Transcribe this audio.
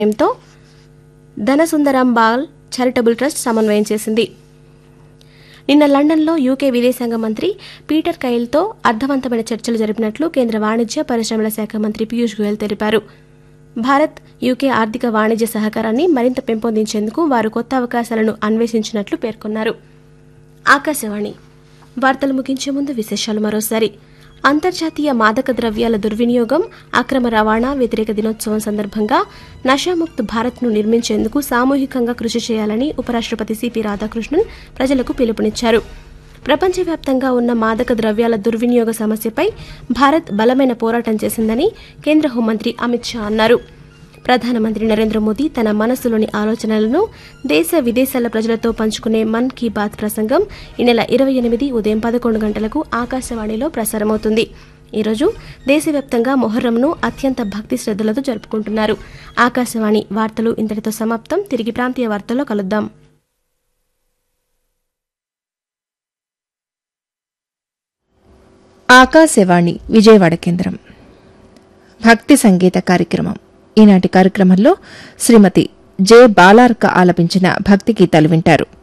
తో ధనసుందరం ball charitable trust సమన్వయం చేసింది నిన్న లండన్లో యూకే విదేశాంగ మంత్రి పీటర్ కైల్తో అర్థవంతమైన చర్చలు జరిపినట్లు కేంద్ర వాణిజ్య పరిశ్రమల శాఖ మంత్రి పీయూష్ గోయల్ తెలిపారు భారత్ యూకే ఆర్థిక వాణిజ్య సహకారాన్ని మరింత పెంపొందించేందుకు వారు కొత్త అవకాశాలను అన్వేషించినట్లు పేర్కొన్నారు ఆకాశవాణి వార్తలు ముగించే ముందు విశేషాలు మరోసారి అంతర్జాతీయ మాదక ద్రవ్యాల దుర్వినియోగం అక్రమ రవాణా వ్యతిరేక దినోత్సవం సందర్భంగా నషాముక్త్ భారత్ను నిర్మించేందుకు సామూహికంగా కృషి చేయాలని ఉపరాష్ట్రపతి సిపి రాధాకృష్ణన్ ప్రజలకు పిలుపునిచ్చారు ప్రపంచవ్యాప్తంగా ఉన్న మాదక ద్రవ్యాల దుర్వినియోగ సమస్యపై భారత్ బలమైన పోరాటం చేసిందని కేంద్ర హోంమంత్రి అమిత్ షా అన్నారు ప్రధానమంత్రి నరేంద్ర మోదీ తన మనస్సులోని ఆలోచనలను దేశ విదేశాల ప్రజలతో పంచుకునే మన్ కీ బాత్ ప్రసంగం ఈ నెల ఇరవై ఎనిమిది ఉదయం పదకొండు గంటలకు ఆకాశవాణిలో ప్రసారమవుతుంది ఈరోజు దేశవ్యాప్తంగా మొహర్రంను అత్యంత భక్తి శ్రద్ధలతో జరుపుకుంటున్నారు ఆకాశవాణి వార్తలు ఇంతటితో సమాప్తం తిరిగి ప్రాంతీయ వార్తల్లో కలుద్దాం ఆకాశవాణి విజయవాడ కేంద్రం భక్తి సంగీత కార్యక్రమం ఈనాటి కార్యక్రమంలో శ్రీమతి జె బాలార్క ఆలపించిన భక్తి గీతాలు వింటారు